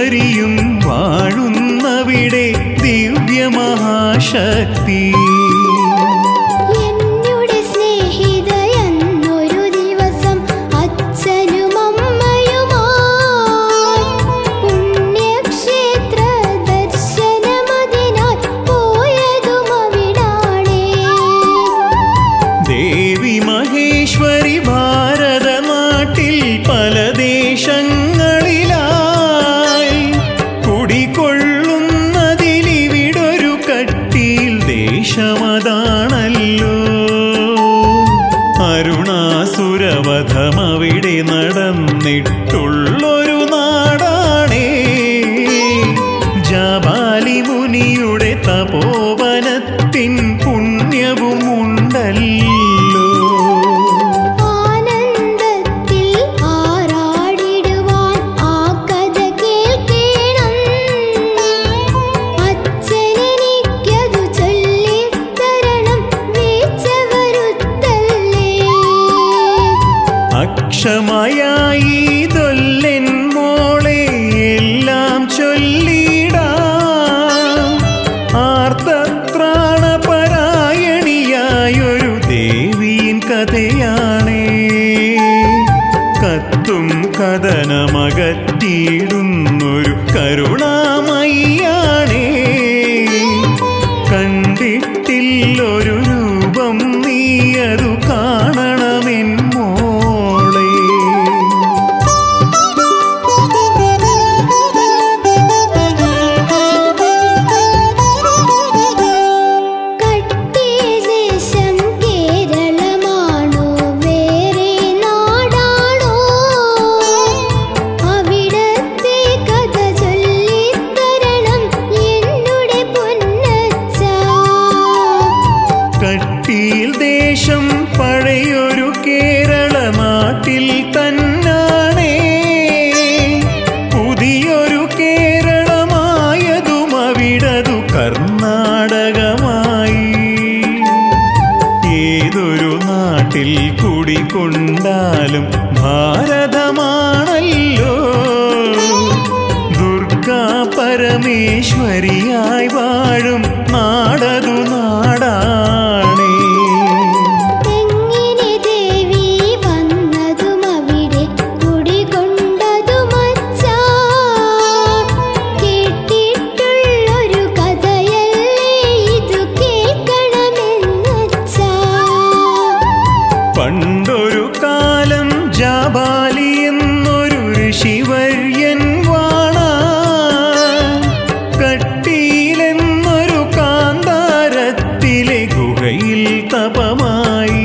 സർവേശ്വരിയും വാഴുന്നവിടെ ദിവ്യമഹാശക്തി എന്നുടെ സ്നേഹിതയെന്നൊരു ദിവസം അച്ഛനും അമ്മയുമായി പുണ്യക്ഷേത്ര ദർശനമതിനായി പോയതും അവിടാണേ ദേവി മഹേശ്വരി ഭാരതനാട്ടിൽ പല ദേശങ്ങളിലായി കുടികൊള്ളുന്നതിലിവിടൊരു കട്ടിയിൽ ദേശമതാണല്ലോ അരുണാസുരവധം അവിടെ നടന്നിട്ടുള്ളൊരു നാടാണേ ജാബാലി മുനിയുടെ തപോവനത്തിൻ പുണ്യവും ഉണ്ടല്ലോ ആനന്ദത്തിൽ ആറാടിടുവാൻ ആ കഥ കേൾക്കണം അച്ഛനെനിക്കതു ചൊല്ലിത്തരണം വീഴ്ച വരുത്തല്ലേ അക്ഷമയായി തൊല്ലൻ മോളെ എല്ലാം ചൊല്ലിടാം ആർത്തത്രാണപരായണിയായൊരു ദേവീൻ കഥയാണേ കത്തും കഥനമകറ്റിയിടുന്നൊരു കരുണാമയ്യാണേ കണ്ടിട്ടില്ലൊരു രൂപം നീയതു കാണണമെൻ മോളെ കട്ടിയ ദേശം കേരളമാണോ വേറെ നാടാണോ അവിടത്തെ കഥ ചൊല്ലിത്തരണം എന്നുടെ പൊന്നച്ച കട്ടിയിൽ ദേശം പഴയൊരു കേരള നാട്ടിൽ തന്നാണേ പുതിയൊരു കേരളമായതും അവിടതു കർണാടകമായി ഏതൊരു നാട്ടിൽ കുടികൊണ്ടാലും ഭാരതമാണല്ലോ ദുർഗാ പരമേശ്വരിയായി വാഴും നാടതു നാടാണേ എങ്ങനെ ദേവി വന്നതും അവിടെ കുടികൊണ്ടതും അച്ഛാ കേട്ടിട്ടുള്ളൊരു കഥയല്ലേ ഇതു കേൾക്കണമെന്നച്ഛാ പണ്ടൊരു കാലം ജാബാലി എന്നൊരു ഋഷിവര്യൻ വാണ കട്ടിയിലെന്നൊരു കാന്താരത്തിലെ ഗുഹയിൽ തപമായി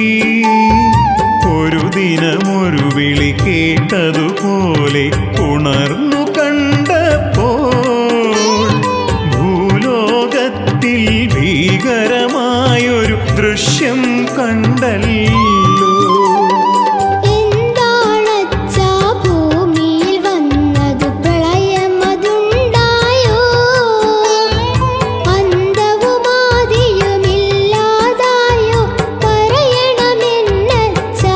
ഒരു ദിനമൊരു വിളി കേട്ടതുപോലെ ഉണർന്നു കണ്ടപ്പോൾ ഭൂലോകത്തിൽ ഭീകരമായൊരു ദൃശ്യം കണ്ടല്ലോ എന്താണച്ഛാ ഭൂമിയിൽ വന്നതു പ്രളയമതുണ്ടായോ അന്തവുമാദിയുമില്ലാതായോ പറയണമെന്നച്ഛാ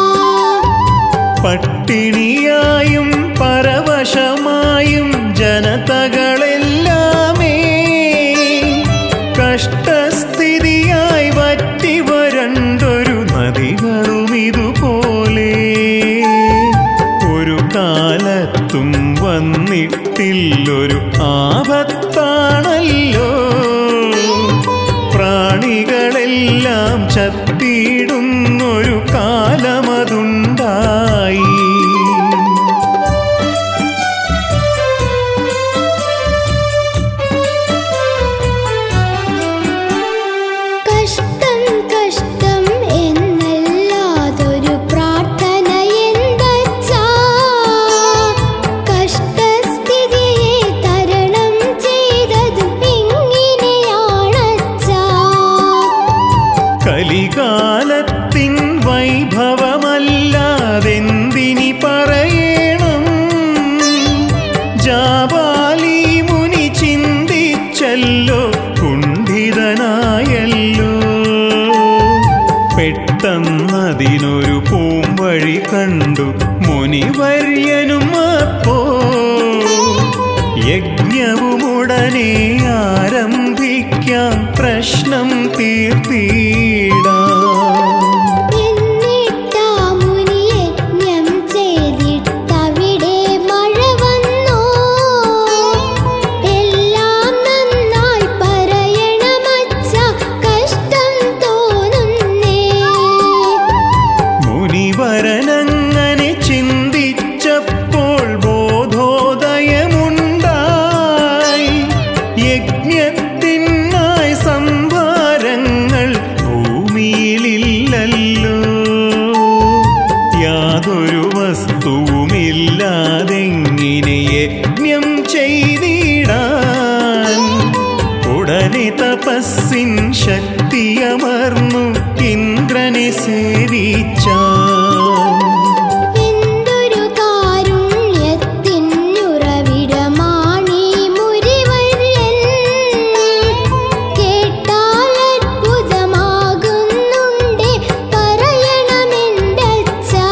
പട്ടിണിയായും പരവശമായും ജനതകളെല്ലാമേ കഷ്ടസ്ഥിതിയായി വറ്റി വരണ്ടൊരു നദികളും ഇതുപോലെ ഒരു കാലത്തും വന്നിട്ടില്ലൊരു ആപത്താണല്ലോ പ്രാണികളെല്ലാം ചത്തിടുന്നൊരു കാലമതുണ്ടായി കഷ്ടം കഷ്ടം എന്നല്ലാതൊരു പ്രാർത്ഥന എന്തച്ചാ കഷ്ടസ്ഥിതിയെ തരണം ചെയ്തതും ഇങ്ങനെയാണച്ചാ കലികാലത്തിൻ വൈഭവമല്ലാതെന്തിനി പറയണം ജാബാലി മുനി ചിന്തിച്ചല്ലോ കുണ്ഠിതനായല്ലോ പെട്ടെന്നതിനൊരു പൂമ്പഴി കണ്ടു മുനിവര്യനും അപ്പോ യജ്ഞവുമുടനെ ആരംഭിക്കാം പ്രശ്നം തീർത്തിടാം എന്നിട്ടാ മുനി യജ്ഞം ചെയ്തിട്ടവിടെ മഴ വന്നോ എല്ലാം നന്നായി പറയണമച്ച കഷ്ടം തോന്നുന്നേ മുനിവരനങ്ങനെ ചിന്തിച്ചപ്പോൾ ബോധോദയമുണ്ടായി യജ്ഞത്തിനായി സംഭാരങ്ങൾ ഭൂമിയിലില്ലല്ലോ യാതൊരു വസ്തുവുമില്ലാതെങ്ങിനെ യജ്ഞം ചെയ്തിടാൻ ഉടനെ തപസ്സിൻ ശക്തിയമർന്നു ഇന്ദ്രനെ സേവിച്ചാൻ എന്തൊരു കാരുണ്യത്തിനുറവിടമാണീ മുരിവര്യൻ കേട്ടാൽ അത്ഭുതമാകുന്നുണ്ടേ പറയണമെന്തച്ചാ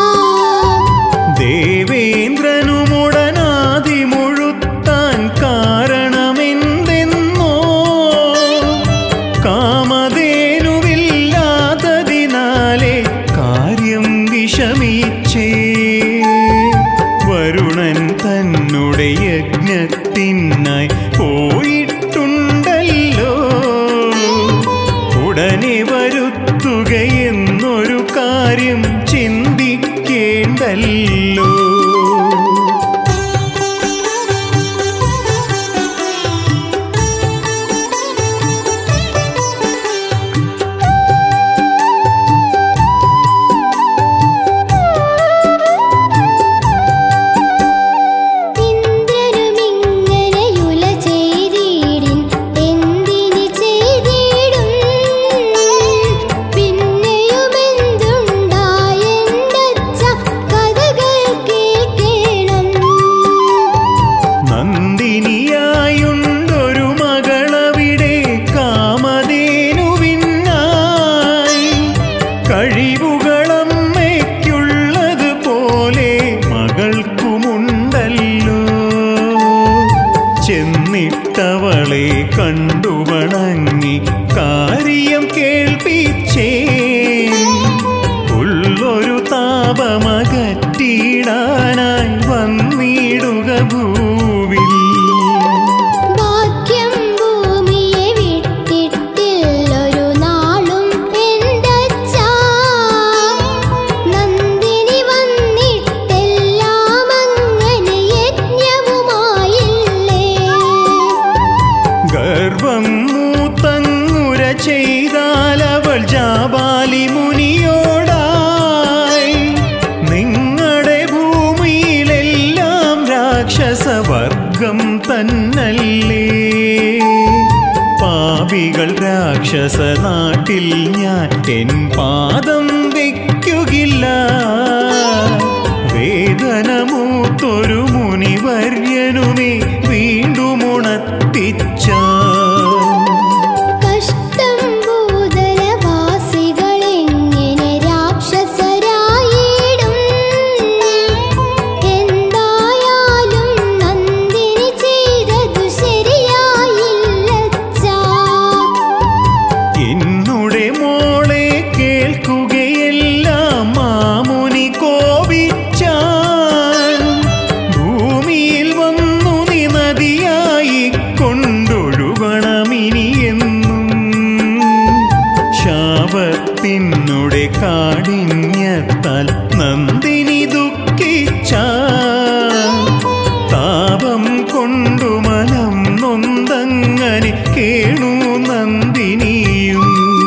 ദേവേന്ദ്രനുമുടനാദി മുഴുത്താൻ കാരണമെന്തെന്നോ കാമധേനുവില്ലാത്തതിനാലെ കാര്യം വിഷമിച്ചേ വരുണൻ തന്നുടെ യജ്ഞത്തിനായി പോയിട്ടുണ്ടല്ലോ ഉടനെ വരുത്തുകയെന്നൊരു കാര്യം ചിന്തിക്കേണ്ടല്ലോ ഇന്ദ്രനുമിങ്ങനെയുല ചെയ്തിടിൻ എന്തിന് ചെയ്തിടും പിന്നെയുമെന്തുണ്ടായെന്തച്ച കഥകൾ കേൾക്കണം നന്ദിനിയായുണ്ടൊരു മകളവിടെ കാമധേനുവിനായി കഴിവുകളമ്മയ്ക്കുള്ളത് പോലെ മകൾക്കുമുണ്ടല്ലോ ചെന്നിട്ടവളെ കണ്ടു വണങ്ങി കാര്യം കേൾപ്പിച്ചേ ഉള്ളൊരു താപമകറ്റിടാനായി വന്നിടുക ഭൂവിൽ ഭാഗ്യം ഭൂമിയെ വിട്ടിട്ടില്ലൊരു നാളും എന്തച്ചാ നന്ദിനി വന്നിട്ടെല്ലാം അങ്ങനെ യജ്ഞവുമായില്ലേ ഗർഭം മൂത്തങ്ങുര ചെയ്താലവൾ ജാബാലി മുനിയോടായി നിങ്ങളുടെ ഭൂമിയിലെല്ലാം രാക്ഷസവർഗം തന്നല്ലേ പാപികൾ രാക്ഷസ നാട്ടിൽ ഞാൻ എൻ പാദം വയ്ക്കുകില്ല വേദനമൂത്തൊരു മുനിവര്യനുമേ വീണ്ടും ഉണർത്തിച്ച കഷ്ടം ഭൂതലവാസികളെങ്ങനെ രാക്ഷസരായിടും എന്തായാലും നന്ദിനി ചെയ്തതു ശരിയായില്ലച്ചാ എന്നുടെ മോളെ കേൾക്കുകയെല്ലാം മാമുനി കോപിച്ചാൻ ഭൂമിയിൽ വന്നു നീ നദിയായി കൊണ്ടൊഴുകണമിനിയെന്നും ശാപത്തിനുടെ കാഠിന്യത്താൽ നന്ദിനി ദുഃഖിച്ച താപം കൊണ്ടു മനം നൊന്തങ്ങനെ കേണു നന്ദിനിയും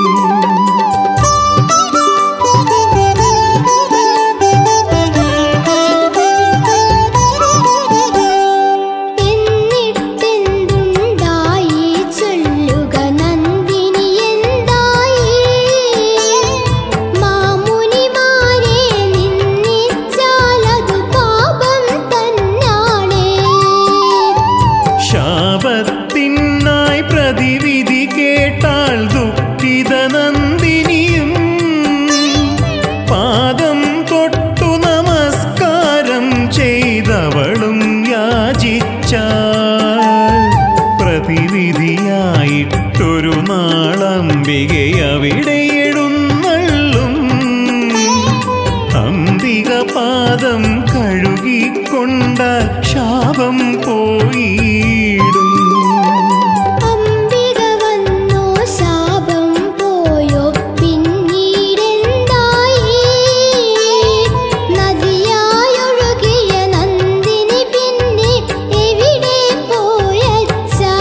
എന്നിട്ടെന്തുണ്ടായി ചൊല്ലുക നന്ദിനി എന്തായി മാമുനിമാരെ നിന്നിച്ചാലതു പാപം തന്നാണേ ശാപത്തിനായി പ്രതിവിധി ഒരു നാളംബികെ അവിടെ എഴുന്നള്ളും അംബിക പാദം കഴുകിക്കൊണ്ട ശാപം പോയിടും അംബിക വന്നോ ശാപം പോയോ പിന്നീടെന്തായി നദിയായൊഴുകിയ നന്ദിനി പിന്നെ എവിടെ പോയച്ചാ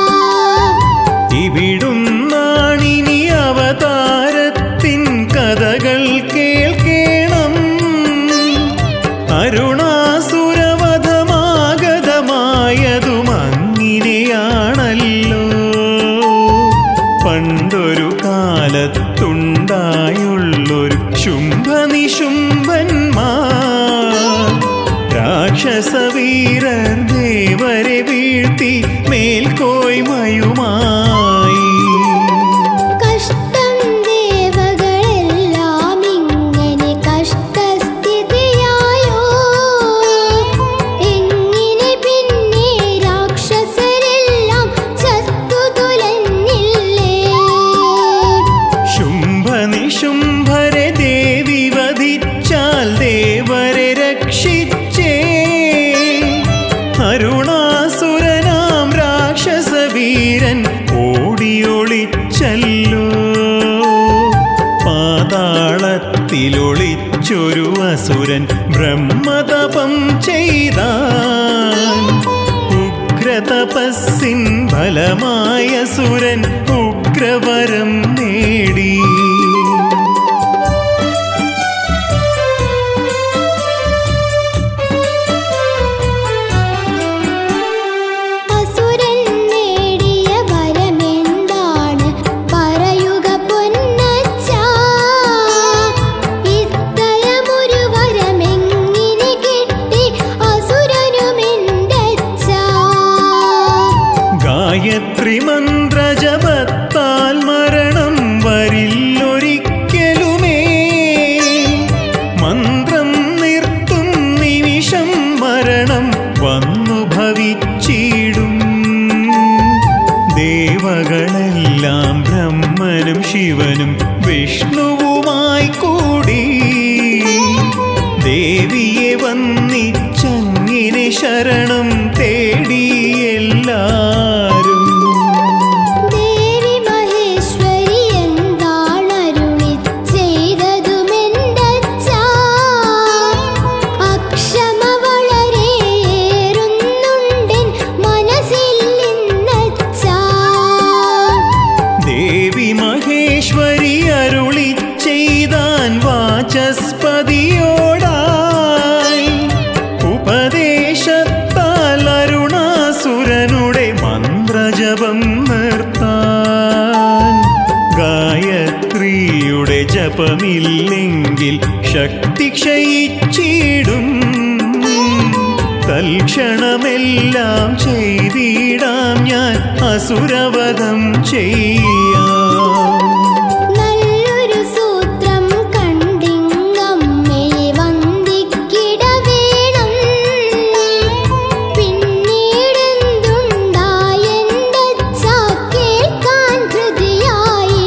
ഇവിടുന്നാണിനി അവതാരത്തിൻ കഥകൾ കേൾക്കേണം അരുണാസുരവധമാഗതമായതും അങ്ങനെയാണല്ലോ പണ്ടൊരു കാലത്തുണ്ടായുള്ളൊരു ശുംഭനിശുംഭന്മാർ രാക്ഷസവീരർ ദേവരെ വീഴ്ത്തി മേൽക്കോയ്മയുമായി കഷ്ടം ദേവകളെല്ലാം ഇങ്ങനെ കഷ്ടസ്ഥിതിയായോ എങ്ങനെ പിന്നെ രാക്ഷസരെല്ലാം ചത്തു തുലഞ്ഞില്ലേ ശുംഭനിശുംഭരെ ദേവി വധിച്ചാൽ ദേവരെ രക്ഷിച്ചേ അരുണാസുരനാം രാക്ഷസവീരൻ ഓടിയൊളിച്ചല്ലോ പാതാളത്തിലൊളിച്ചൊരു അസുരൻ ബ്രഹ്മതപം ചെയ്താൻ ഉഗ്രതപസ്സിൻ ഫലമായ സുരൻ ഉഗ്രവരം നേടി അസുരൻ നേടിയ വരമെന്താണ് പറയുക പൊന്നച്ചാ ഇത്തരമൊരു വരമെങ്ങിനെ കിട്ടി അസുരനുമെന്തച്ചാ ഗായത്രി മന്ത്രജപത്താൽ മരണം വരില്ലൊരിക്കലുമേ മന്ത്രം നിർത്തും നിമിഷം മരണം വന്നു ഭവിച്ചിടും ദേവകളെല്ലാം ബ്രഹ്മനും ശിവനും വിഷ്ണുവുമായി കൂടി ദേവിയെ വന്നിച്ചങ്ങിനെ ശരണം തേടി എല്ലാരും ദേവി മഹേശ്വരി എന്താണരുളി ചെയ്തതുമെന്തച്ചാ അക്ഷമ വളരെയേറുന്നുണ്ടെൻ മനസ്സിൽ ഇന്നച്ചാ ദേവി മഹേശ്വരി അരുളി ചെയ്താൻ വാചസ്പതിയോടായി ഉപദേശത്താൽ അരുണാസുരനുടെ മന്ത്രജപം നിർത്താൻ ഗായത്രിയുടെ ജപമില്ലെങ്കിൽ ശക്തി ക്ഷയിച്ചിടും തൽക്ഷണമെല്ലാം ചെയ്തിടാം ഞാൻ അസുരവധം ചെയ്യാം നല്ലൊരു സൂത്രം കണ്ടിങ്ങമ്മയെ വന്ദിക്കിട വേണം പിന്നീടെന്തുണ്ടായെന്തച്ചാ കേൾക്കാൻ ധൃതിയായി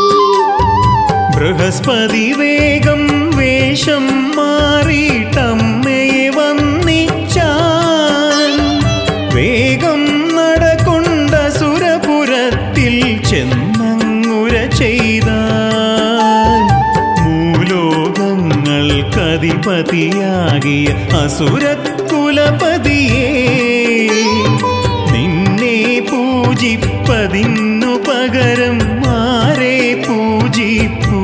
ബൃഹസ്പതി വേഗം വേഷം മാറിയിട്ടമ്മയെ വന്നിച്ചാൻ വേഗം നടകൊണ്ട സുരപുരത്തിൽ ചെന്നങ്ങുര ചെയ്താൻ മൂലോകങ്ങൾക്കധിപതിയാകിയ അസുരക്കുലപതിയേ നിന്നെ പൂജിപ്പതിന്നു പകരം ആരെ പൂജിപ്പൂ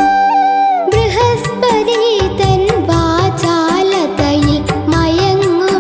ബൃഹസ്പതി തൻ വാചാലതയിൽ മയങ്ങും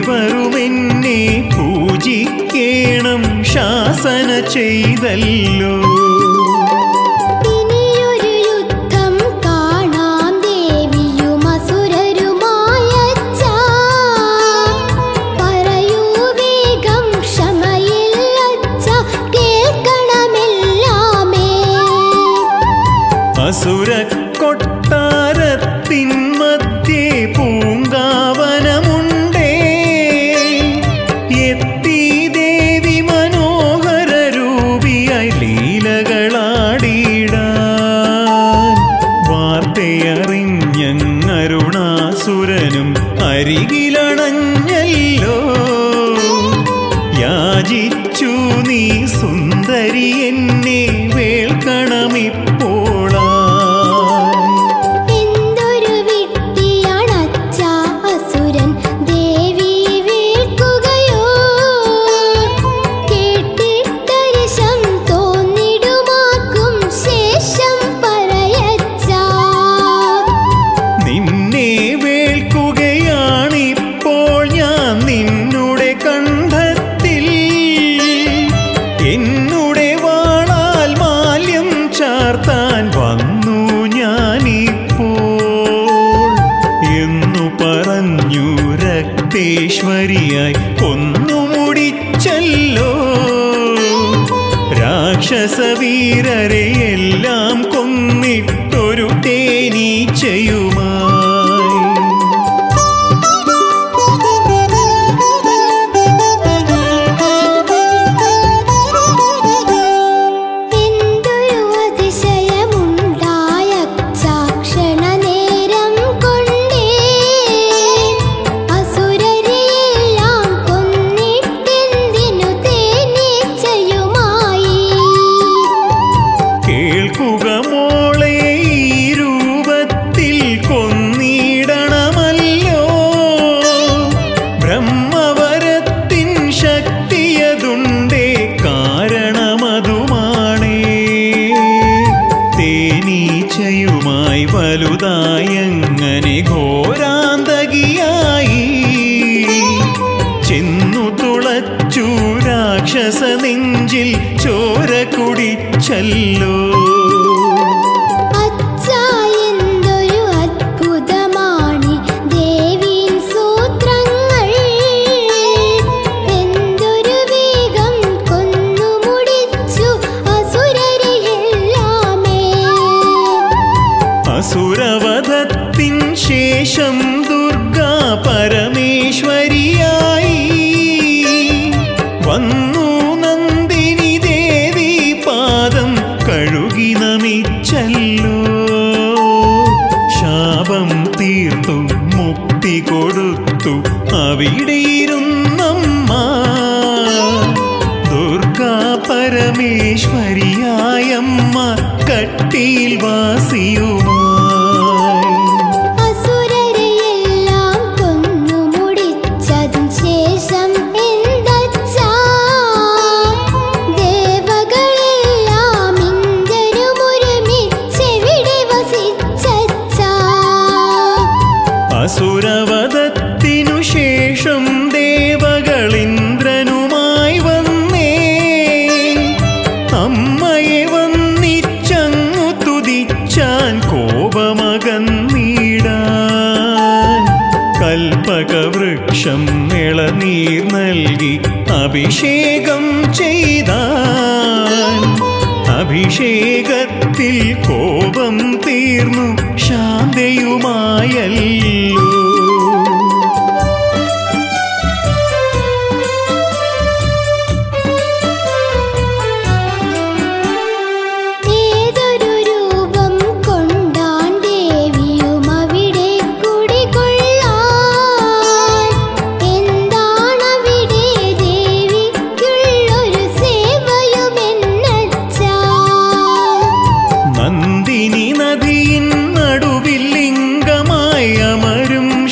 ഏവരുമെന്നെ പൂജിക്കേണം ശാസന ചെയ്തല്ലോ ഇനിയൊരു യുദ്ധം കാണാം ദേവിയും അസുരരുമായച്ചാ പറയൂ വേഗം ക്ഷമയില്ലച്ച കേൾക്കണമെല്ലാമേ അസുര കൊട്ടാരത്തിൻ മധ്യേ പൂങ്കാവനമുണ്ടേ എത്തി ദേവി മനോഹര രൂപിയായി ലീലകളാടിടാൻ വാർത്തയറിഞ്ഞങ്ങരുണാസുരനും അരികിലണഞ്ഞല്ലോ യാചിച്ചു നീ സുന്ദരി എന്നെ വേൾക്കണമിപ്പോളാ എന്തൊരു വിഡ്ഢിയാണച്ചാ അസുരൻ ദേവി വീഴ്ക്കുകയോ കേട്ടിട്ടരിശം തോന്നിടുമാക്കും ശേഷം പറയച്ചാ നിന്നെ വേൾക്കുകയാണിപ്പോൾ ഞാൻ നിന്നുടെ കണ്ഠത്തിൽ എന്നുടെ വാളാൽ മാല്യം ചാർത്താൻ വന്നു ഞാനിപ്പോൾ എന്നു പറഞ്ഞു രക്തേശ്വരിയായി കൊന്നു മുടിച്ചല്ലോ രാക്ഷസവീരരെ എല്ലാം കൊന്നിട്ടൊരു തേനീച്ചയുമായി എന്തൊരു അതിശയമുണ്ടായ ക്ഷണനേരം കൊണ്ടേ അസുരരെയെല്ലാം കൊന്നിട്ടെന്തിനു തേനീച്ചയുമായി കേൾക്കുക മോളെ ഈ രൂപത്തിൽ കൊന്നിടണമല്ലോ ബ്രഹ്മവരത്തിൻ ശക്തിയതുണ്ടേ കാരണമതുമാണേ തേനീച്ചയുമായി വലുതായങ്ങനെ ഘോരാന്തകിയായി ചെന്നു തുളച്ചു രാക്ഷസ നെഞ്ചിൽ ചോര കുടിച്ചല്ലോ അച്ഛാ എന്തൊരു അത്ഭുതമാണി ദേവീൻ സൂത്രങ്ങൾ എന്തൊരു വേഗം കൊന്നു മുടിച്ചു അസുരരെയെല്ലാമേ അസുരവധത്തിൻ ശേഷം ദുർഗാ പരമേശ്വരിയായി വന്നു നന്ദിനി ദേവി പാദം കഴുകി നമിച്ചല്ലോ ശാപം തീർത്തു മുക്തി കൊടുത്തു അവിടെയിരുന്നമ്മ ദുർഗാ പരമേശ്വരിയായമ്മ കട്ടിയിൽ വാസിയുമായി അസുരരെയെല്ലാം കൊന്നു മുടിച്ചതിൻ ശേഷം എന്തച്ചാ ദേവകളെല്ലാം ഇന്ദ്രനുമൊരുമിച്ചെവിടെ വസിച്ചച്ചാ അസുരവധത്തിനു ശേഷം ദേവകളിന്ദ്രനുമായി വന്നേ അമ്മയെ വന്നിച്ചങ്ങു തുതിച്ചാൻ കോപമകന്നീടാൻ കൽപ്പകവൃക്ഷം ഇളനീർ നൽകി അഭിഷേകം ചെയ്താൻ അഭിഷേകത്തിൽ കോപം തീർന്നു ശാന്തയുമായല്ലോ ഏതൊരു രൂപം കൊണ്ടാൻ ദേവിയും അവിടെ കുടികൊള്ളാൻ എന്താണവിടെ ദേവിക്കുള്ളൊരു സേവയുമെന്നച്ചാ നന്ദിനി നദിയിൻ നടുവിൽ ലിംഗമായി അമരും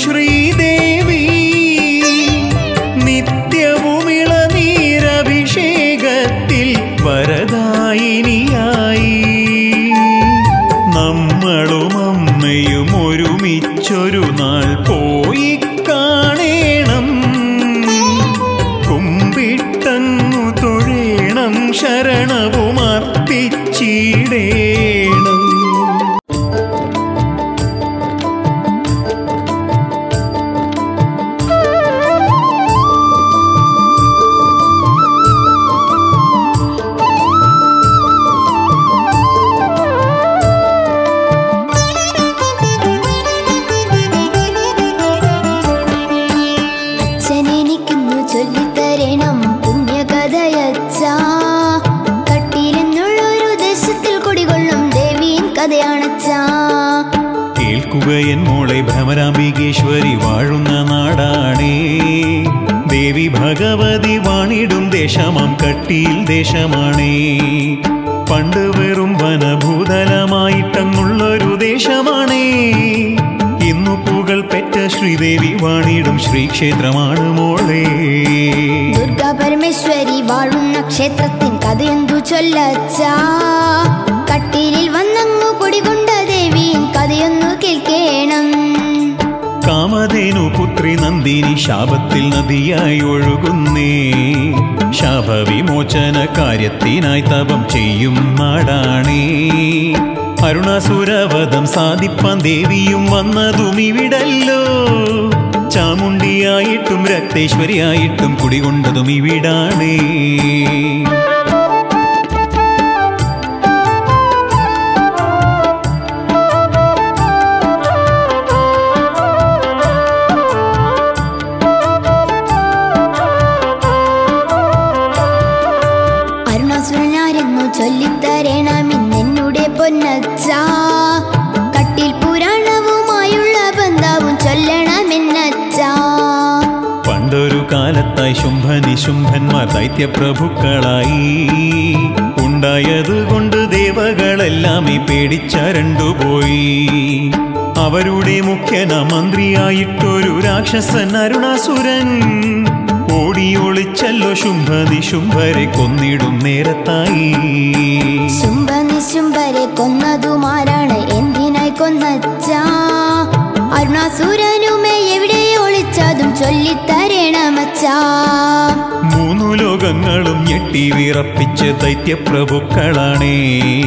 ശരണവും അർപ്പിച്ചിടേണം അച്ഛനെനിക്കുന്നു ചൊല്ലിത്തരണം പുണ്യകഥയച്ച കട്ടിലെന്നുള്ളൊരു ദേശത്തിൽ കുടികൊള്ളും ദേവീൻ കഥയാണച്ചാ കേൾക്കുക എൻ മോളെ ഭ്രമരാംബികേശ്വരി വാഴുന്ന നാടാണേ ദേവി ഭഗവതി വാണിടും ദേശമാം കട്ടിയിൽ ദേശമാണേ പണ്ട് വെറും വനഭൂതലമായിട്ടങ്ങുള്ളൊരു ദേശമാണേ ഇന്നു പുകൾ പെറ്റ ശ്രീദേവി വാണിടും ശ്രീക്ഷേത്രമാണ് മോളേ ദുർഗാ പരമേശ്വരി വാഴുന്ന ക്ഷേത്രത്തിൻ കഥയെന്തു ചൊല്ലച്ചാ കട്ടിലിൽ വന്നങ്ങു കുടികൊണ്ട ദേവീൻ കഥയൊന്നു കേൾക്കേണം കാമധേനു പുത്രി നന്ദിനി ശാപത്തിൽ നദിയായി ഒഴുകുന്നേ ശാപവിമോചന കാര്യത്തിനായി തപം ചെയ്യും നാടാണേ അരുണാസുരവധം സാധിപ്പാൻ ദേവിയും വന്നതും ഇവിടല്ലോ ചാമുണ്ടിയായിട്ടും രക്തേശ്വരിയായിട്ടും കുടികൊണ്ടതും ഇവിടാണേ അരുണാസുരനാരെന്നു ചൊല്ലിത്തരണമിന്നെന്നുടെ പൊന്നച്ച കട്ടിൽ പുരാണവുമായുള്ള ബന്ധാവും ചൊല്ലണമെന്നച്ച പണ്ടൊരു കാലത്തായി ശുംഭനിശുംഭന്മാർ ദൈത്യപ്രഭുക്കളായി ഉണ്ടായതുകൊണ്ട് ദേവകളെല്ലാം ഈ പേടിച്ചരണ്ടുപോയി അവരുടെ മുഖ്യന മന്ത്രിയായിട്ടൊരു രാക്ഷസൻ അരുണാസുരൻ ഓടിയൊളിച്ചല്ലോ ശുംഭനിശുംഭരെ കൊന്നിടും നേരത്തായി ശുംഭ നിശുംഭരെ കൊന്നതുമാരാണ് എന്തിനായി കൊന്നച്ച അരുണാസുരനുമേ എവിടെ ഒളിച്ചതും ചൊല്ലിത്തരണമച്ചാ മൂന്നു ലോകങ്ങളും ഞെട്ടി വിറപ്പിച്ച് ദൈത്യപ്രഭുക്കളാണേ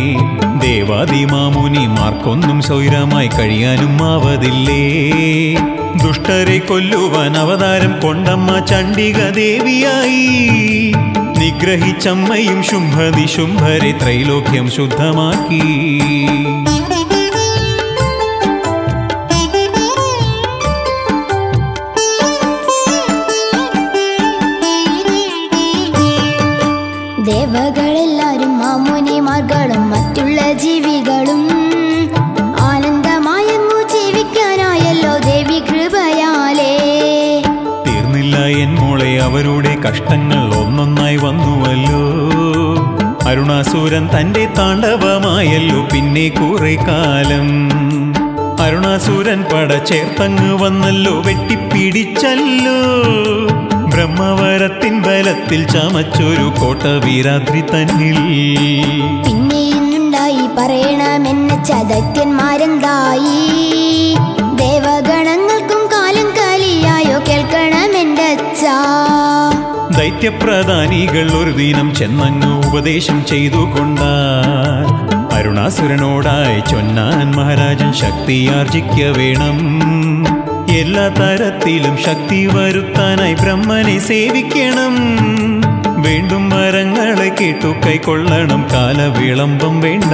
ദേവാദിമാമുനിമാർക്കൊന്നും സ്വൈരമായി കഴിയാനും ആവതില്ലേ ദുഷ്ടരെ കൊല്ലുവാൻ അവതാരം കൊണ്ടമ്മ ചണ്ഡിക ദേവിയായി നിഗ്രഹിച്ചമ്മയും ശുംഭനിശുംഭരെ ത്രൈലോക്യം ശുദ്ധമാക്കി ദേവകളെല്ലാരും മാമുനിമാർകളും മറ്റുള്ള ജീവികളും ആനന്ദമായങ്ങു ജീവിക്കാനായല്ലോ ദേവി കൃപയാലേ തീർന്നില്ല എൻ മോളെ അവരുടെ കഷ്ടങ്ങൾ ഒന്നൊന്നായി വന്നുവല്ലോ അരുണാസുരൻ തന്റെ താണ്ഡവമായല്ലോ പിന്നെ കുറെ കാലം അരുണാസുരൻ പട ചേർത്തങ്ങ് വന്നല്ലോ വെട്ടിപ്പിടിച്ചല്ലോ ബ്രഹ്മവരത്തിൻ ബലത്തിൽ ചമച്ചൊരു കോട്ട വീരാദ്രി തന്നിൽ പിന്നെ ഇന്നുണ്ടായി പറയണമെന്ന ചതത്യന്മാരെന്തായി ദേവഗണങ്ങൾക്കും കാലം കാലിയായോ കേൾക്കണമെന്റെ അച്ഛാ ദൈത്യപ്രധാനികൾ ഒരു ദിനം ചെന്നങ്ങ് ഉപദേശം ചെയ്തു കൊണ്ടാർ അരുണാസുരനോടായി ചൊന്നാൻ മഹാരാജൻ ശക്തിയാർജിക്ക വേണം എല്ലാ തരത്തിലും ശക്തി വരുത്താനായി ബ്രഹ്മനെ സേവിക്കണം വേണ്ടും മരങ്ങളെ കേട്ടു കൈക്കൊള്ളണം കാലവിളംബം വേണ്ട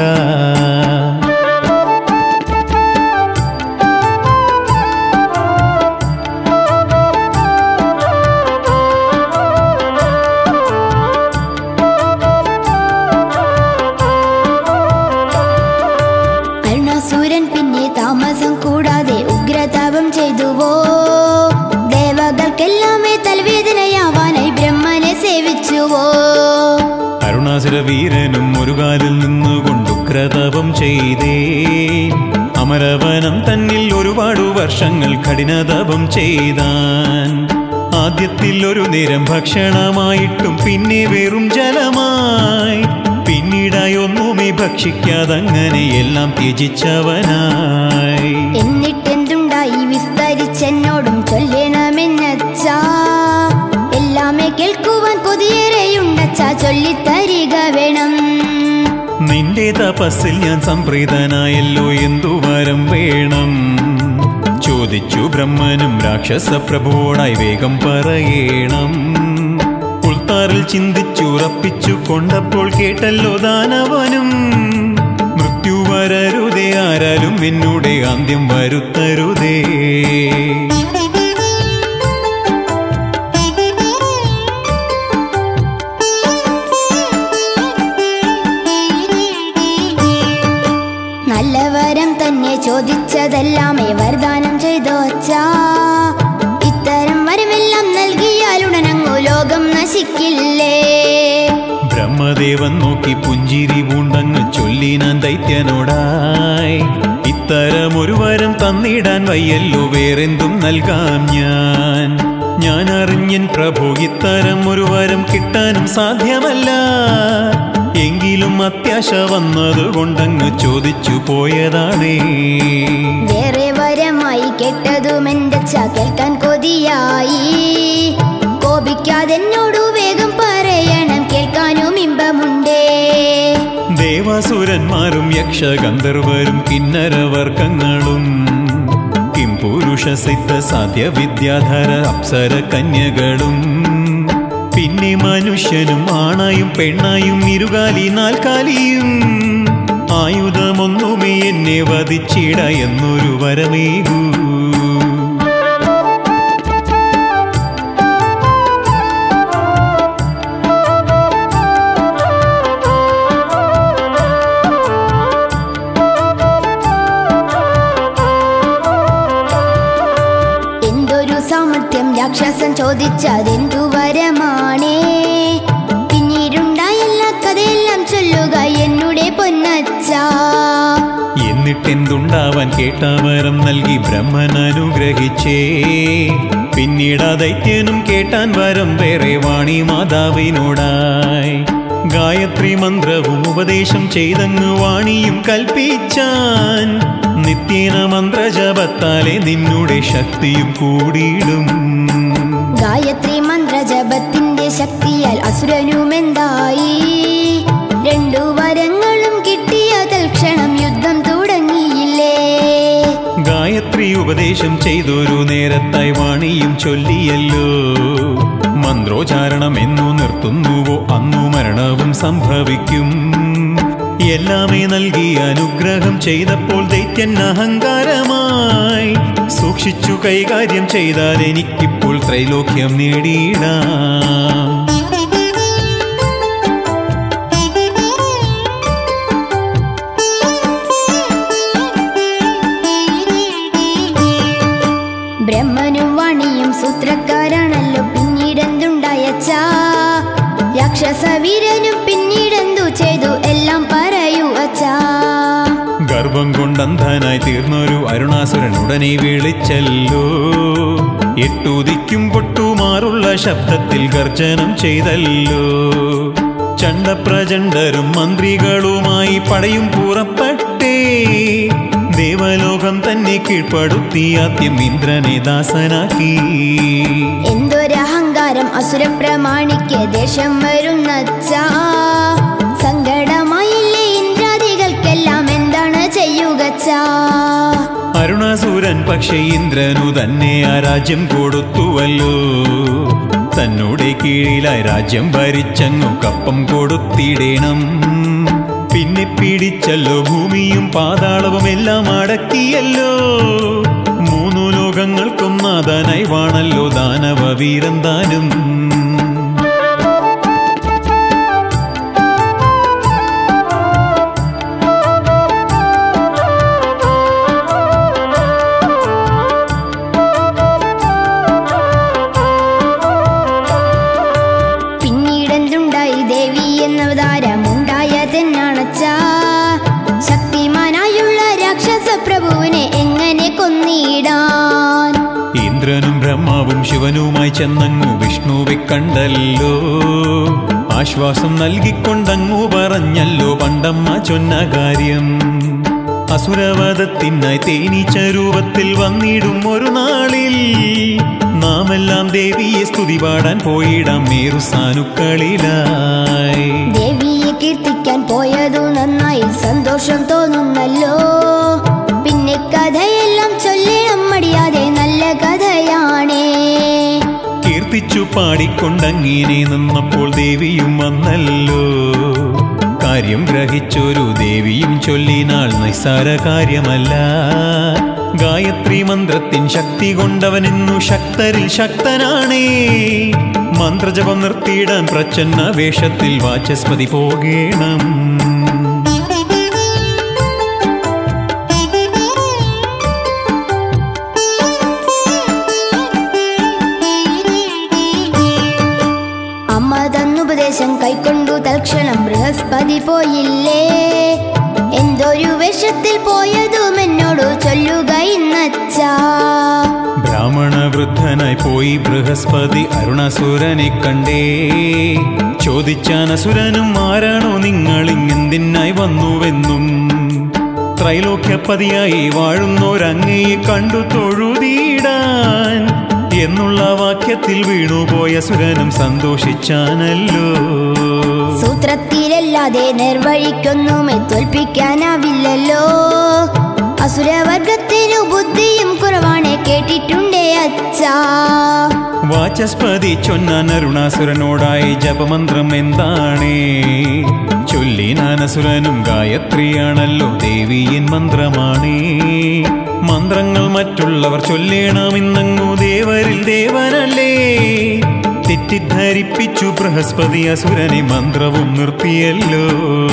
അരുണാസുരൻ പിന്നെ താമസം കൂടാതെ ഉഗ്രതാപം ചെയ്തുവോ ദേവകൾക്കെല്ലാമേ തലവേദനയാവാനായി ബ്രഹ്മനെ സേവിച്ചുവോ അരുണാസുര വീരനും ഒരു കാലിൽ നിന്നുകൊണ്ട് ഉഗ്രതപം ചെയ്തേ അമരവനം തന്നിൽ ഒരുപാടു വർഷങ്ങൾ കഠിനതപം ചെയ്താൻ ആദ്യത്തിൽ ഒരു നേരം ഭക്ഷണമായിട്ടും പിന്നെ വെറും ജലമായി പിന്നീടായി ഒന്നുമേ ഭക്ഷിക്കാതങ്ങനെ എല്ലാം ത്യജിച്ചവനായി എന്നിട്ടെന്തുണ്ടായി വിസ്തരിച്ചെന്നോടും ചൊല്ലണമെന്നച്ചാ എല്ലാമേ കേൾക്കുവാൻ കൊതിയേറെയുണ്ടച്ചാ ചൊല്ലിത്തരിക വേണം നിന്റെ തപസ്സിൽ ഞാൻ സംപ്രീതനായല്ലോ എന്തു വരം വേണം ചോദിച്ചു ബ്രഹ്മനും രാക്ഷസ പ്രഭുവോടായി വേഗം പറയണം ഉൾത്താറിൽ ചിന്തിച്ചുറപ്പിച്ചു കൊണ്ടപ്പോൾ കേട്ടല്ലോ ദാനവനും മൃത്യു വരരുതേ ആരാലും എന്നൂടെ അന്ത്യം വരുത്തരുതേ നല്ല വരം തന്നെ ചോദിച്ചതെല്ലാമേ വരദാനം ചെയ്തോ അച്ഛാ ഇത്തരം വരമെല്ലാം നൽകിയാൽ ഉടനങ്ങു ലോകം നശിക്കില്ലേ ബ്രഹ്മദേവൻ നോക്കി പുഞ്ചിരി പൂണ്ടങ്ങ് ചൊല്ലിനാൻ ദൈത്യനോടായി ഇത്തരമൊരു വരം തന്നിടാൻ വയ്യല്ലോ വേറെന്തും നൽകാം ഞാൻ ഞാൻ അറിഞ്ഞൻ പ്രഭു ഇത്തരം ഒരു വരം കിട്ടാനും സാധ്യമല്ല എങ്കിലും അത്യാശ വന്നതുകൊണ്ടങ്ങ് ചോദിച്ചു പോയതാണേ വേറെ വരമായി കേട്ടതും എന്റെ അച്ഛ കേൾക്കാൻ കൊതിയായി കോപിക്കാതെന്നോടു വേഗം പറയണം കേൾക്കാനും ഇമ്പമുണ്ടേ ദേവാസുരന്മാരും യക്ഷഗന്ധർവരും കിന്നരവർഗങ്ങളും കിം പുരുഷ സിദ്ധ സാധ്യ വിദ്യാധര അപ്സര കന്യകളും പിന്നെ മനുഷ്യനും ആണായും പെണ്ണായും ഇരുകാലി നാൽക്കാലിയും ആയുധമൊന്നുമേ എന്നെ വധിച്ചിട എന്നൊരു വരമേകൂ എന്തൊരു സാമർത്ഥ്യം രാക്ഷസൻ ചോദിച്ചതെന്തു വരമാണേ പിന്നീടുണ്ടായ എല്ലാ കഥയെല്ലാം ചൊല്ലുക എന്നുടെ പൊന്നച്ച എന്നിട്ടെന്തുണ്ടാവാൻ കേട്ടാവരം നൽകി ബ്രഹ്മൻ അനുഗ്രഹിച്ചേ പിന്നീട് ആ ദൈത്യനും കേട്ടാൻ വരം വേറെ വാണി മാതാവിനോടായി ഗായത്രി മന്ത്രവും ഉപദേശം ചെയ്തങ്ങ് വാണിയും കൽപ്പിച്ചാൻ നിത്യേന മന്ത്രജപത്താലെ നിന്നുടെ ശക്തിയും കൂടിയിടും ഗായത്രി മന്ത്രജപത്തിന്റെ ശക്തിയാൽ അസുരനുമെന്തായി രണ്ടു വരങ്ങളും കിട്ടിയ തൽക്ഷണം യുദ്ധം തുടങ്ങിയില്ലേ ഗായത്രി ഉപദേശം ചെയ്തൊരു നേരത്തായി വാണിയും ചൊല്ലിയല്ലോ മന്ത്രോച്ചാരണം എന്നു നിർത്തുന്നുവോ അന്നു മരണവും സംഭവിക്കും എല്ലാമേ നൽകി അനുഗ്രഹം ചെയ്തപ്പോൾ ദൈത്യൻ അഹങ്കാരമായി സൂക്ഷിച്ചു കൈകാര്യം ചെയ്താൽ എനിക്കിപ്പോൾ ത്രൈലോക്യം നേടിയിടാം ബ്രഹ്മനും വാണിയും സൂത്രക്കാരാണല്ലോ പിന്നീടെന്തുണ്ടായച്ചാ രാക്ഷസ വീരനും പിന്നീടെന്തു ചെയ്തു എല്ലാം പറയൂ അച്ഛാ ഗർഭം കൊണ്ടന്ധനായി തീർന്നൊരു അരുണാസുരൻ ഉടനെ വിളിച്ചല്ലോ എട്ടുദിക്കും പൊട്ടുമാറുള്ള ശബ്ദത്തിൽ ഗർജനം ചെയ്തല്ലോ ചണ്ടപ്രചണ്ഡരും മന്ത്രികളുമായി പടയും പുറപ്പെട്ടേ ദേവലോകം തന്നെ കീഴ്പ്പെടുത്തി ആദ്യം ഇന്ദ്രനെ ദാസനാക്കി എന്തൊരഹങ്കാരം അസുരപ്രമാണിക്ക് ദേശം വരുന്നച്ചാ സങ്കടമായില്ലേ ഇന്ദ്രാദികൾക്കെല്ലാം എന്താണ് ചെയ്യുകച്ചാ അരുണാസുരൻ പക്ഷെ ഇന്ദ്രനു തന്നെ ആ രാജ്യം കൊടുത്തുവല്ലോ തന്നോടെ കീഴിലായി രാജ്യം ഭരിച്ചങ്ങു കപ്പം കൊടുത്തിടേണം പിന്നെ പിടിച്ചല്ലോ ഭൂമിയും പാതാളവും എല്ലാം അടക്കിയല്ലോ മൂന്നു ലോകങ്ങൾക്കും നാഥനായി വാണല്ലോ ദാനവ വീരൻ താനും പിന്നീടെന്തുണ്ടായി ദേവി എന്നവതാരമുണ്ടായതെന്നാണച്ചാ ശക്തിമാനായുള്ള രാക്ഷസ പ്രഭുവിനെ എങ്ങനെ കൊന്നിടാൻ ഇന്ദ്രനും ബ്രഹ്മാവും ശിവനുമായി ചെന്നങ്ങു വിഷ്ണുവെ കണ്ടല്ലോ ആശ്വാസം നൽകിക്കൊണ്ടങ്ങു പറഞ്ഞല്ലോ പണ്ടമ്മ ചൊന്ന കാര്യം അസുരവധത്തിനായി തേനീച്ച രൂപത്തിൽ വന്നിടും ഒരു നാളിൽ നാം എല്ലാം ദേവിയെ സ്തുതി പാടാൻ പോയിടാം മേറു സാനുക്കളിലായി ദേവിയെ കീർത്തിക്കാൻ പോയതു നന്നായി സന്തോഷം തോന്നുന്നല്ലോ പിന്നെ കഥയെല്ലാം ചൊല്ലണം മടിയാതെ നല്ല കഥയാണേ കീർത്തിച്ചു പാടിക്കൊണ്ടങ്ങിനെ നിന്നപ്പോൾ ദേവിയും വന്നല്ലോ കാര്യം ഗ്രഹിച്ചൊരു ദേവിയും ചൊല്ലിനാൾ നിസ്സാര കാര്യമല്ല ഗായത്രി മന്ത്രത്തിൻ ശക്തി കൊണ്ടവനിന്നു ശക്തരിൽ ശക്തനാണേ മന്ത്രജപം നിർത്തിയിടാൻ പ്രച്ഛന്ന വേഷത്തിൽ വാചസ്പതി പോകേണം അമ്മ തന്നുപദേശം കൈക്കൊണ്ടു തൽക്ഷണം ബൃഹസ്പതി പോയില്ലേ എന്തൊരു വേഷത്തിൽ പോയതും എന്നോട് ചൊല്ലുക ഇന്നച്ചാ ബ്രാഹ്മണ വൃദ്ധനായി പോയി ബൃഹസ്പതി അരുണാസുരനെ കണ്ടേ ചോദിച്ചാൻ അസുരനും ആരാണോ നിങ്ങൾ ഇങ്ങെന്തിനായി വന്നുവെന്നും ത്രൈലോക്യപതിയായി വാഴുന്നോരങ്ങയെ കണ്ടു തൊഴുതിയിടാൻ എന്നുള്ള വാക്യത്തിൽ വീണുപോയ സുരനും സന്തോഷിച്ചാനല്ലോ സൂത്രത്തിലല്ലാതെ നേർവഴിക്കൊന്നുമേ തോൽപ്പിക്കാനാവില്ലല്ലോ അസുരവർഗത്തിനു ബുദ്ധിയും കുറവാണ് കേട്ടിട്ടുണ്ടേ അച്ഛാ വാചസ്പതി ചൊന്നാൻ അരുണാസുരനോടായി ജപമന്ത്രം എന്താണേ ചൊല്ലിനാനസുരനും ഗായത്രിയാണല്ലോ ദേവിയൻ മന്ത്രമാണേ മന്ത്രങ്ങൾ മറ്റുള്ളവർ ചൊല്ലേണമെന്നങ്ങു ദേവരിൽ ദേവനല്ലേ തെറ്റിദ്ധരിപ്പിച്ചു ബൃഹസ്പതി അസുരനെ മന്ത്രവും നിർത്തിയല്ലോ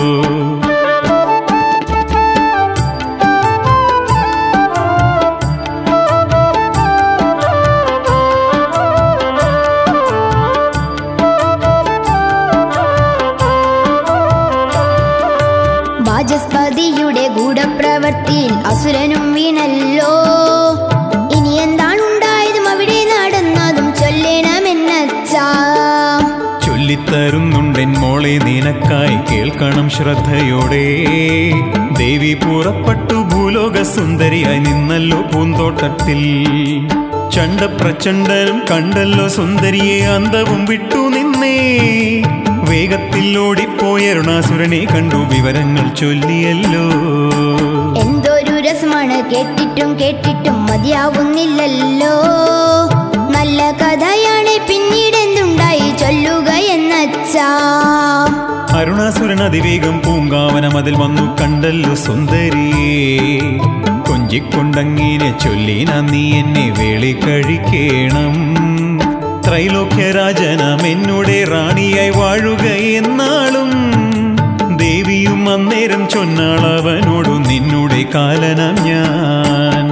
വാചസ്പതിയുടെ ഗൂഢപ്രവർത്തിയിൽ അസുരനും വീണല്ലോ ഇനി എന്താണുണ്ടായതും അവിടെ നടന്നതും ചൊല്ലണമെന്നച്ചാ ചൊല്ലിത്തരുന്നുണ്ടെൻ മോളെ നിനക്കായി കേൾക്കണം ശ്രദ്ധയോടെ ദേവി പുറപ്പെട്ടു ഭൂലോക സുന്ദരിയായി നിന്നല്ലോ പൂന്തോട്ടത്തിൽ ചണ്ടപ്രചണ്ഡനും കണ്ടല്ലോ സുന്ദരിയെ അന്തവും വിട്ടു നിന്നേ വേഗത്തിൽ ഓടിപ്പോയ അരുണാസുരനെ കണ്ടു വിവരങ്ങൾ ചൊല്ലിയല്ലോ എന്തൊരു രസമാണ് കേട്ടിട്ടും കേട്ടിട്ടും മതിയാവുന്നില്ലല്ലോ നല്ല കഥയാണ് പിന്നീട് എന്തുണ്ടായി ചൊല്ലുക എന്നച്ചാ അരുണാസുരൻ അതിവേഗം പൂങ്കാവനം അതിൽ വന്നു കണ്ടല്ലോ സുന്ദരിയെ കൊഞ്ചിക്കൊണ്ടങ്ങീനെ ചൊല്ലിന നീ എന്നെ വേളി കഴിക്കേണം ത്രൈലോക്യരാജനം എന്നുടെ റാണിയായി വാഴുക എന്നാളും ദേവിയും അന്നേരം ചൊന്നാളവനോടു നിന്നുടെ കാലനം ഞാൻ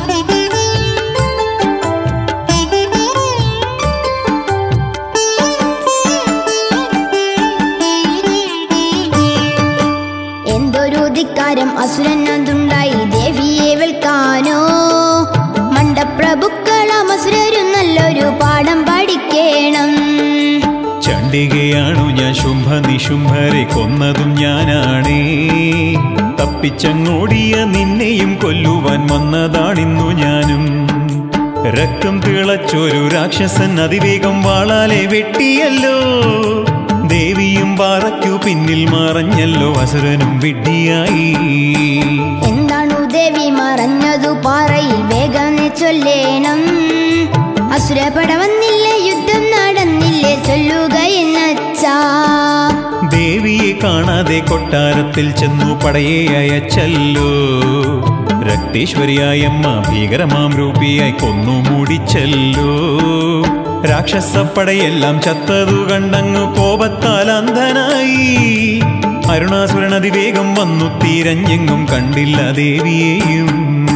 എന്തൊരു ധിക്കാരം അസുരൻ അതുണ്ടായി ദേവിയെ വിൽക്കാനോ മണ്ടപ്രഭുക്കളാം അസുരരും നല്ലൊരു പാഠം പഠിക്കേണം ചണ്ഡികയാണു ഞാൻ ശുംഭ നിശുംഭരെ കൊന്നതും ഞാനാണേ തപ്പിച്ചങ്ങോടിയ നിന്നെയും കൊല്ലുവാൻ വന്നതാണിന്നു ഞാനും രക്തം തിളച്ചൊരു രാക്ഷസൻ അതിവേഗം വാളാലെ വെട്ടിയല്ലോ ദേവിയും പാറയ്ക്കു പിന്നിൽ മറഞ്ഞല്ലോ അസുരനും വിഡ്ഢിയായി എന്താണു ദേവി മറഞ്ഞതു പാറയിൽ വേഗം ചൊല്ലേണം അസുരപട വന്നില്ലേ യുദ്ധം നടന്നില്ലേ ചൊല്ലുക എന്നച്ചാ ദേവിയെ കാണാതെ കൊട്ടാരത്തിൽ ചെന്നു പടയെ അയച്ചല്ലോ രക്തേശ്വരിയായമ്മ ഭീകരമാം രൂപിയായി കൊന്നു മൂടിച്ചല്ലോ രാക്ഷസപ്പടയെല്ലാം ചത്തതു കണ്ടങ്ങു കോപത്താൽ അന്ധനായി അരുണാസുരൻ അതിവേഗം വന്നു തീരഞ്ഞെങ്ങും കണ്ടില്ല ദേവിയെയും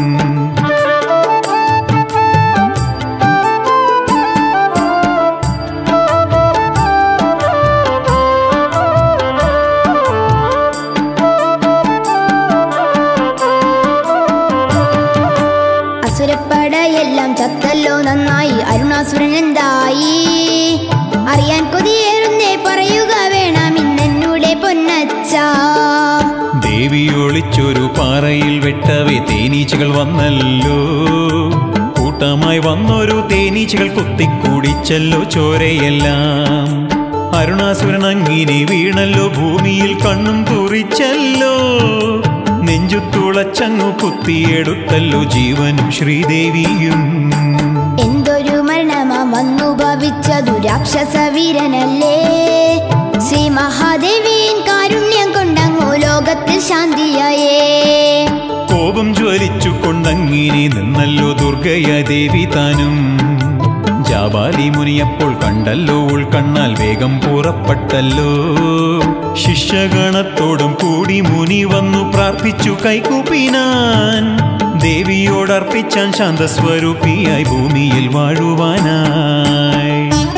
അസുരപ്പടയെല്ലാം ചത്തല്ലോ നന്നായി അരുണാസുരൻ എന്തായി അറിയാൻ കൊതിയേറുന്നേ പറയുക വേണം ഇന്നെന്നൂടെ പൊന്നച്ചാ ദേവി ഒളിച്ചൊരു പാറയിൽ വെട്ടവേ തേനീച്ചകൾ വന്നല്ലോ കൂട്ട കൂട്ടമായി വന്നൊരു തേനീച്ചകൾ കുത്തിക്കൂടിച്ചല്ലോ ചോരയെല്ലാം അരുണാസുരൻ അങ്ങിനെ വീണല്ലോ ഭൂമിയിൽ കണ്ണും തുറിച്ചല്ലോ നെഞ്ചുത്തുളച്ചങ്ങു കുത്തിയെടുത്തല്ലോ ജീവനും ശ്രീദേവിയും എന്തൊരു മരണമാ വന്നു ഭവിച്ചതു രാക്ഷസ വീരനല്ലേ ശ്രീ മഹാദേവിയൻ കാരുണ്യം കൊണ്ടങ്ങു ലോകത്തിൽ ശാന്തിയായേ കോപം ജ്വലിച്ചു കൊണ്ടങ്ങിനെ നിന്നല്ലോ ദുർഗയ ദേവി താനും ജാബാലി മുനിയപ്പോൾ കണ്ടല്ലോ ഉൾക്കണ്ണാൽ വേഗം പുറപ്പെട്ടല്ലോ ശിഷ്യഗണത്തോടും കൂടി മുനി വന്നു പ്രാർത്ഥിച്ചു കൈകൂപ്പിനാൻ ദേവിയോടർപ്പിച്ചാൻ ശാന്തസ്വരൂപിയായി ഭൂമിയിൽ വാഴുവാനായി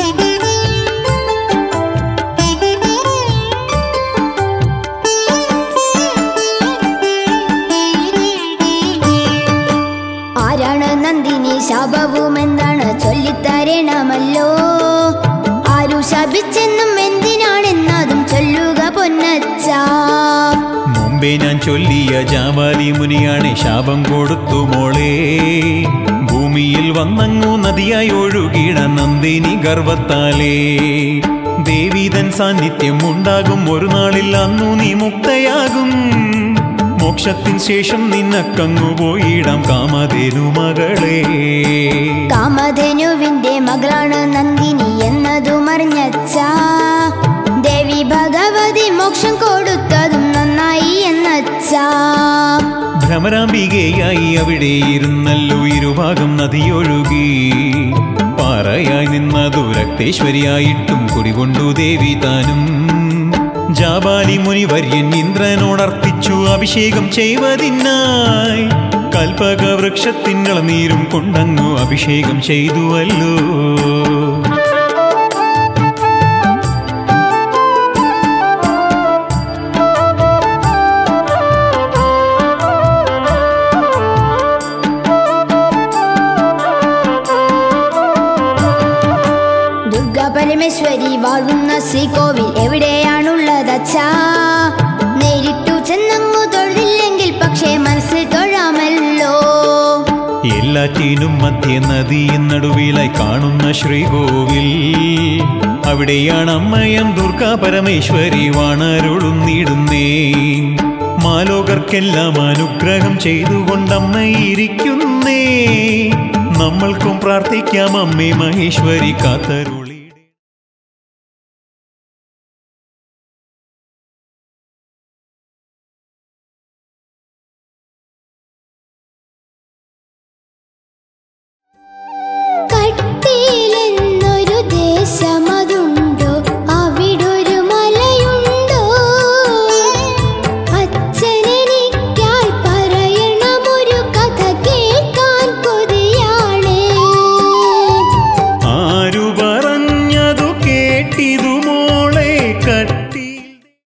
ആരാണ് നന്ദിനി ശാപവും എന്താണ് ചൊല്ലിത്തരണമല്ലോ ആരു ശപിച്ചെന്നും എന്തിനാണെന്നതും ചൊല്ലുക പൊന്നച്ച മുമ്പേ ഞാൻ ചൊല്ലിയ ജാവാലി മുനിയാണ് ശാപം കൊടുത്തു മോളെ ഭൂമിയിൽ വന്നങ്ങു നദിയായി ഒഴുകിട നന്ദിനി ഗർവത്താലേ ദേവീതൻ സാന്നിധ്യം ഉണ്ടാകും ഒരു നാളിൽ അന്നു നീ മുക്തയാകും മോക്ഷത്തിൻ ശേഷം നിന്നക്കങ്ങു പോയിടാം കാമധേനു മകളെ കാമധേനുവിന്റെ മകളാണ് നന്ദിനി എന്നതും അറിഞ്ഞച്ച ദേവി ഭഗവതി മോക്ഷം കൊടുത്തതും നന്നായി എന്നച്ച ഭ്രമരാംബികയായി അവിടെ ഇരുന്നല്ലോ ഇരുഭാഗം നദിയൊഴുകി പാറയായി നിന്നതു രക്തേശ്വരിയായിട്ടും കുടികൊണ്ടു ദേവി താനും ജാബാലി മുനിവര്യൻ ഇന്ദ്രനോടർപ്പിച്ചു അഭിഷേകം ചെയ്വതിനായി കൽപ്പക വൃക്ഷത്തിങ്ങളനീരും കൊണ്ടങ്ങു അഭിഷേകം ചെയ്തുവല്ലോ ദുർഗ പരമേശ്വരി വാഴുന്ന ശ്രീകോവിൽ എവിടെയാണുള്ളതച്ചാ നേരിട്ടു ചെന്നങ്ങു തൊഴുതില്ലെങ്കിൽ പക്ഷേ മനസ്സിൽ തൊഴാമല്ലോ എല്ലാറ്റിനും മധ്യ നദിயின் നടുവിലായി കാണുന്ന ശ്രീകോവിൽ അവിടെയാണ് അമ്മയം ദുർഗാ പരമേശ്വരി വാണരുളുന്നിടുന്നേ മാലോകർക്കെല്ലാം അനുഗ്രഹം ചെയ്തുകൊണ്ടമ്മയിരിക്കുന്നേ നമ്മൾക്കും പ്രാർത്ഥിക്കാം അമ്മേ മഹേശ്വരി കാത്തരുൾ